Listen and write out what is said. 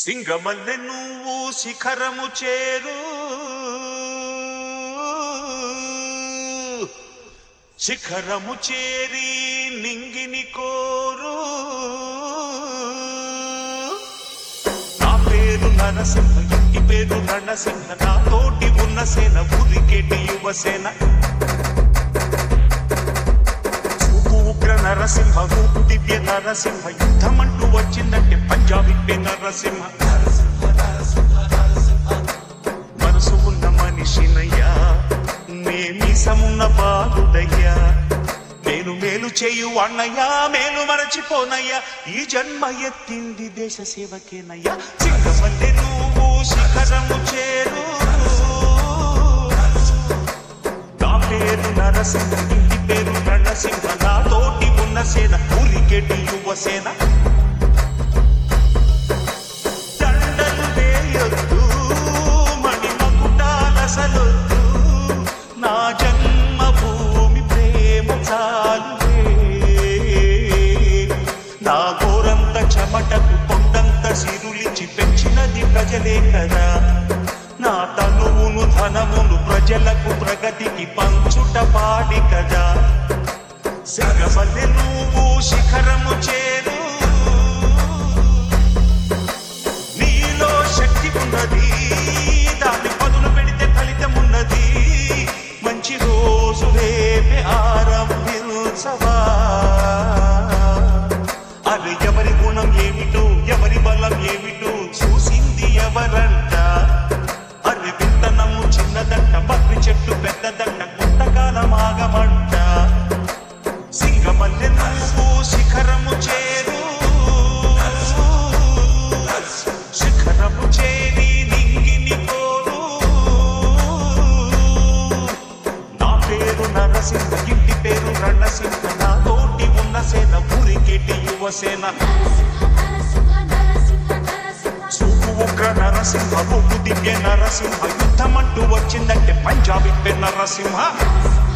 సింగమల్లె నువ్వు శిఖరము చేరు శిఖరము చేరి నింగిని కోరు నా పేరు నరసింహ ఇంటి పేరు రణసింహ నా తోటి ఉన్న సేన ఉరికెటి యువసేన చూపు ఉగ్ర నరసింహ రూపు దివ్య నరసింహ యుద్ధమంటూ వచ్చిందంటే పంజాబీ నరసింహ మనసు ఉన్న మనిషినయ్యా నేమిసమున్న బాలుడయ్యా నేను మేలు చేయు అన్నయ్యా మేలు మరచిపోనయ్యా ఈ జన్మ ఎత్తింది దేశ సేవకేనయ్యా సింగమల్లె నువ్వు శిఖరము చేరు నా పేరు నరసింహ ఇంటి పేరు రణసింహ నా తోటి ఉన్న సేన ఊరికెటి యువసేన దండలు వేయొద్దు మణి మకుటాలసలొద్దు నా జన్మభూమి ప్రేమ చాలులే నా గోరంత చెమటకు కొండంత సిరులిచి పెంచినది ప్రజలే కదా నా తనువును ధనమును ప్రజలకు ప్రగతికి పంచుట పాడి కదా సింగమల్లె నువ్వు శిఖరము చేరు నీలో శక్తి ఉన్నది దాన్ని పదులు పెడితే ఫలితం ఉన్నది మంచి రోజు రేపే ఆరంభించవా అది ఎవరి గుణం ఏమిటో ఎవరి బలం ఏమిటో చూసింది ఎవరంట అరే విత్తనము చిన్నదంట మర్రి చెట్టు పెద్దదంట కొంతకాలం ఆగమంట సింగమల్లె నువ్వు శిఖరము చేరు శిఖరము చేరి నింగిని కోరు నా పేరు నరసింహ ఇంటి పేరు రణసింహ నా తోటి ఉన్న సేన ఊరికెటి యువసేన చూపు ఉగ్ర నరసింహ రూపు దివ్య నరసింహ యుద్ధమంటూ వచ్చిందంటే పంజాబీ నరసింహ